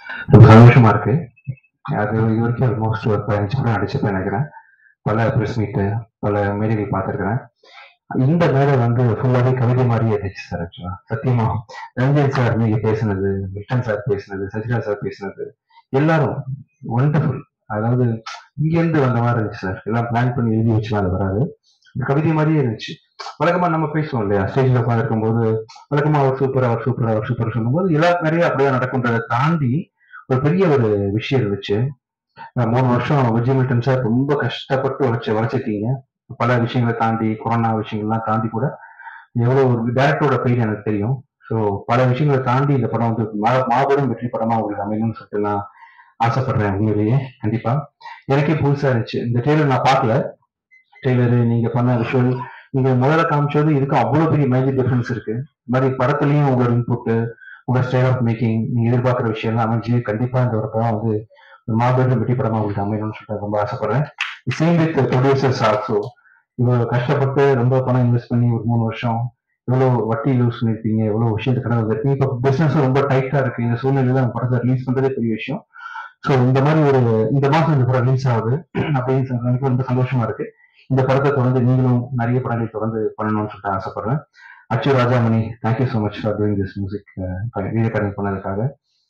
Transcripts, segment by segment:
ரொம்ப சந்தோஷமா இருக்கு அது இது வரைக்கும் ஆல்மோஸ்ட் ஒரு பதினஞ்சு படம் அடிச்சுப்பேன் நினைக்கிறேன் பல ப்ரெஸ் மீட்டு பல மேடைகள் பார்த்துருக்கிறேன் இந்த மேடை வந்து ஃபுல்லாவே கவிதை மாதிரியே இருந்துச்சு சார் ஆக்சுவலா சத்தியமா ரஞ்சன் சார் நீங்க பேசுனது மில்டன் சார் பேசுனது சசிகலா சார் பேசுனது எல்லாரும் ஒண்டர்ஃபுல் அதாவது இங்க இருந்து வந்த மாதிரி இருந்துச்சு சார் எல்லாம் பிளான் பண்ணி எழுதி வச்சுலாம் அது வராது கவிதை மாதிரியே இருந்துச்சு வழக்கமா நம்ம பேசுவோம் இல்லையா ஸ்டேஜ்ல உட்காந்துருக்கும் போது வழக்கமா அவர் சூப்பர் அவர் சூப்பர் அவர் சூப்பர் சொல்லும்போது எல்லா நிறைய அப்படியே நடக்கும்ன்றதை தாண்டி ஒரு பெரிய ஒரு விஷயம் இருந்துச்சு அஹ் மூணு வருஷம் விஜய் மில்டன் சார் ரொம்ப கஷ்டப்பட்டு உழைச்சி உழைச்சிருக்கீங்க பல விஷயங்களை தாண்டி கொரோனா விஷயங்கள்லாம் தாண்டி கூட எவ்வளோ ஒரு டேரக்டரோட பெயின் எனக்கு தெரியும் ஸோ பல விஷயங்களை தாண்டி இந்த படம் வந்து மா- மாபெரும் வெற்றி படமா உங்களுக்கு அமையணும்னு சொல்லிட்டு நான் ஆசைப்படுறேன் உண்மையிலேயே கண்டிப்பா எனக்கே புதுசா இருந்துச்சு இந்த ட்ரெய்லர் நான் பார்க்கல ட்ரெய்லர் நீங்க பண்ண விஷுவல் நீங்க முதல்ல காமிச்சது இதுக்கு அவ்வளவு பெரிய மேஜிக் டிஃபரன்ஸ் இருக்கு இந்த மாதிரி படத்துலயும் உங்களோட இன்புட் உங்க ஸ்டைல் ஆஃப் மேக்கிங் நீங்க எதிர்பார்க்குற விஷயம் எல்லாம் அமைஞ்சு கண்டிப்பா இந்த ஒரு படம் வந்து ஒரு மாபெரும் வெற்றி படமா உங்களுக்கு அமையணும்னு சொல்லிட்டு ரொம்ப ஆசைப்படுறேன் சேம் வித் ப்ரொடியூசர்ஸ் ஆல்சோ இவ்வளவு கஷ்டப்பட்டு ரொம்ப பணம் இன்வெஸ்ட் பண்ணி ஒரு மூணு வருஷம் எவ்வளவு வட்டி யூஸ் பண்ணிருப்பீங்க எவ்வளவு விஷயத்தை கடவுள் இருக்கு இப்போ பிசினஸ் ரொம்ப டைட்டா இருக்கு இந்த சூழ்நிலையில நம்ம படத்தை ரிலீஸ் பண்றதே பெரிய விஷயம் ஸோ இந்த மாதிரி ஒரு இந்த மாசம் இந்த படம் ரிலீஸ் ஆகுது அப்படின்னு சொன்னா எனக்கு ரொம்ப சந்தோஷமா இருக்கு இந்த படத்தை தொடர்ந்து நீங்களும் நிறைய படங்களை தொடர்ந்து பண்ணணும்னு சொல்லிட்டு ஆசைப்படுறேன் Achu Rajamani thank you so much for doing this music video connect பண்ணதுக்காக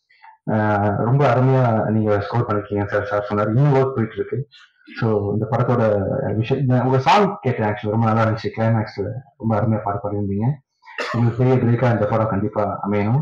அஹ் ரொம்ப அருமையா நீங்க ஸ்கோர் பண்ணிருக்கீங்க சார் சார் சொன்னார் இன்னும் ஒர்க் போயிட்டு இருக்கு ஸோ இந்த படத்தோட விஷயம் இந்த உங்க சாங் கேட்டேன் ஆக்சுவலி ரொம்ப நல்லா இருந்துச்சு கிளைமேக்ஸ்ல ரொம்ப அருமையா பாடு பாடியிருந்தீங்க உங்களுக்கு பெரிய பிரேக்கா இந்த படம் கண்டிப்பா அமையணும்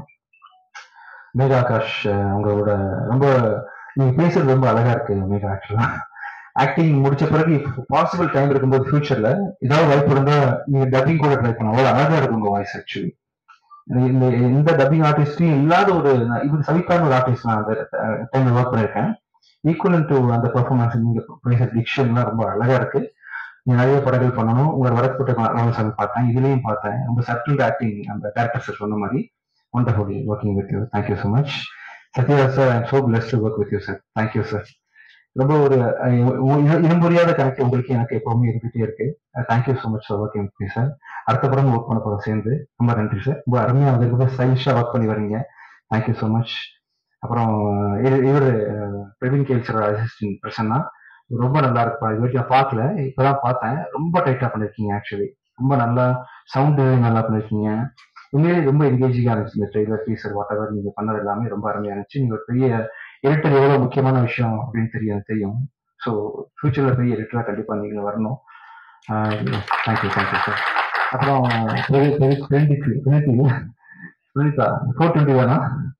மேகா ஆகாஷ் அஹ் உங்களோட ரொம்ப நீங்க பேசுறது ரொம்ப அழகா இருக்கு மேகா ஆக்சுவலா ஆக்டிங் முடிச்ச பிறகு பாசிபிள் டைம் இருக்கும்போது ஃபியூச்சர்ல ஏதாவது வாய்ப்பு இருந்தா நீங்க டப்பிங் கூட ட்ரை பண்ணலாம் அவ்வளவு அழகா இருக்கும் உங்க வாய்ஸ் ஆக்சுவலி இந்த எந்த டப்பிங் ஆர்டிஸ்டையும் இல்லாத ஒரு இது சவிக்கான ஒரு ஆர்டிஸ்ட் நான் அந்த டைம்ல ஒர்க் பண்ணிருக்கேன் ஈக்குவலன் டு அந்த பெர்ஃபார்மன்ஸ் நீங்க பேசுற டிக்ஷன்லாம் ரொம்ப அழகா இருக்கு நீங்க நிறைய படங்கள் பண்ணணும் உங்களோட வடக்கப்பட்ட ராமசாமி பார்த்தேன் இதுலயும் பார்த்தேன் ரொம்ப சட்டில் ஆக்டிங் அந்த கேரக்டர்ஸ் சொன்ன மாதிரி wonderful working with you thank you so much Sathyaraj sir I'm so blessed to work with you sir thank you sir ரொம்ப ஒரு இனம் புரியாத கணக்கு உங்களுக்கு எனக்கு எப்பவுமே இருந்துட்டே இருக்கு thank you so much for working with sir அடுத்த படம் ஒர்க் பண்ண போறோம் சேர்ந்து ரொம்ப நன்றி சார் ரொம்ப அருமையா வந்து ரொம்ப ஸ்டைலிஷா ஒர்க் பண்ணி வரீங்க தேங்க்யூ ஸோ மச் அப்புறம் இவர் பிரவீன் கேல்சரோட அசிஸ்டன்ட் பிரசன்னா ரொம்ப நல்லா இருப்பா இது வரைக்கும் நான் பார்க்கல இப்பதான் பார்த்தேன் ரொம்ப டைட்டா பண்ணிருக்கீங்க ஆக்சுவலி ரொம்ப நல்லா சவுண்ட் நல்லா பண்ணிருக்கீங்க உண்மையிலேயே ரொம்ப என்கேஜிங்கா இருந்துச்சு இந்த ட்ரெய்லர் டீசர் வாட் எவர் நீங்க பண்ணது எல்லாமே ரொம்ப அருமையா இருந்துச்சு நீங்க ஒரு பெரிய எடிட்டர் எவ்வளவு முக்கியமான விஷயம் அப்படின்னு தெரியும் எனக்கு தெரியும் ஸோ ஃபியூச்சர்ல பெரிய எடிட்டரா கண்டிப்பா நீங்க வரணும் தேங்க்யூ தேங்க்யூ சார் அப்புறம் சுனிதா ஃபோர் டுவெண்ட்டி தானா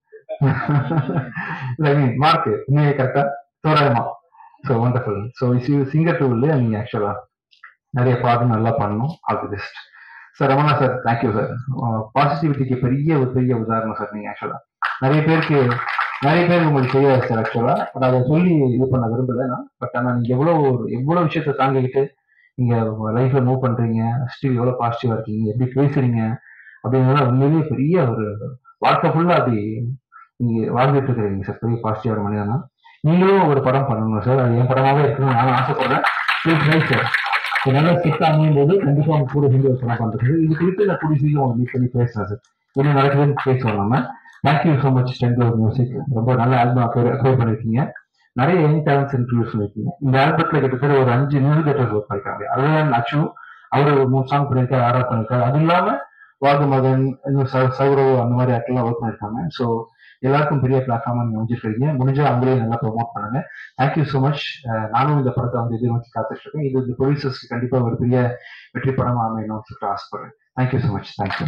இல்லை மீன் மார்க் உண்மையை கரெக்டா தோராயமா so wonderful so singer too இல்லையா நீங்க ஆக்சுவலா நிறைய பாட்டு நல்லா பண்ணணும் all the best sir Ramana sir thank you sir பாசிட்டிவிட்டிக்கு பெரிய ஒரு பெரிய உதாரணம் சார் நீங்க ஆக்சுவலா நிறைய பேருக்கு நிறைய பேர் உங்களுக்கு தெரியாது சார் ஆக்சுவலா பட் அதை சொல்லி இது பண்ண விரும்பல நான் பட் ஆனால் நீங்க எவ்வளோ எவ்வளோ விஷயத்த தாங்கிக்கிட்டு நீங்க லைஃப்ல மூவ் பண்றீங்க ஸ்டில் எவ்வளோ பாசிட்டிவா இருக்கீங்க எப்படி பேசுறீங்க அப்படிங்கிறது உண்மையிலேயே பெரிய ஒரு வாழ்க்கை ஃபுல்லா அப்படி நீங்க வாழ்ந்துட்டு இருக்கிறீங்க சார் பெரிய பாசிட்டிவான மனிதனா நீங்களும் ஒரு படம் பண்ணணும் சார் அது என் படமாவே இருக்கணும்னு நானும் ஆசைப்படுறேன் ப்ளீஸ் சார் நல்லா ஸ்டிக் அமையும் போது கண்டிப்பா அவங்க கூட சேர்ந்து ஒரு படம் பண்றது இது குறித்து நான் கூடிய சீக்கிரம் உங்களுக்கு மீட் பண்ணி பேசுறேன் சார் என்ன நடக்குதுன்னு பேசுவோம் நம்ம thank you so much ten music ரொம்ப நல்ல ஆல்பம் அப்ளை பண்ணிருக்கீங்க நிறைய யங் டேலண்ட்ஸ் இன்ட்ரடியூஸ் பண்ணிருக்கீங்க இந்த ஆல்பத்துல கிட்டத்தட்ட ஒரு அஞ்சு மியூசிக் டேரக்டர்ஸ் ஒர்க் பண்ணிருக்காங்க அதுதான் நச்சு அவர் ஒரு மூணு சாங் பண்ணிருக்காரு ஆர்டர் பண்ணிருக்காரு அது இல்லாம வாகுமகன் இன்னும் சௌ- சௌரவ் அந்த மாதிரி ஆட்கள்லாம் ஒர்க் பண்ணிருக்காங்க ஸோ எல்லாருக்கும் பெரிய பிளாட்ஃபார்மா நீங்க அமைஞ்சிருக்கீங்க முடிஞ்சா அவங்களே நல்லா ப்ரொமோட் பண்ணுங்க தேங்க்யூ ஸோ மச் நானும் இந்த படத்தை வந்து எதிர்நோக்கி காத்துட்டு இருக்கேன் இது இந்த ப்ரொடியூசர்ஸ்க்கு கண்டிப்பா ஒரு பெரிய வெற்றி படமா அமையணும்னு சொல்லிட்டு ஆசைப்படுறேன் thank you so much thank you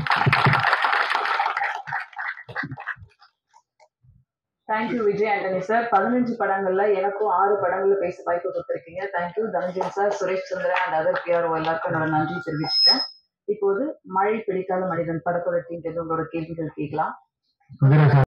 thank you Vijay Antony sir பதினஞ்சு படங்கள்ல எனக்கும் ஆறு படங்கள்ல பேச வாய்ப்பு கொடுத்துருக்கீங்க thank you Dhananjayan sir Suresh Chandra and other PR எல்லாருக்கும் என்னோட நன்றி தெரிவிச்சுக்கிறேன் இப்போது மழை பிடிக்காத மனிதன் படத்தோட டீம் உங்களோட கேள்விகள் கேட்கலாம்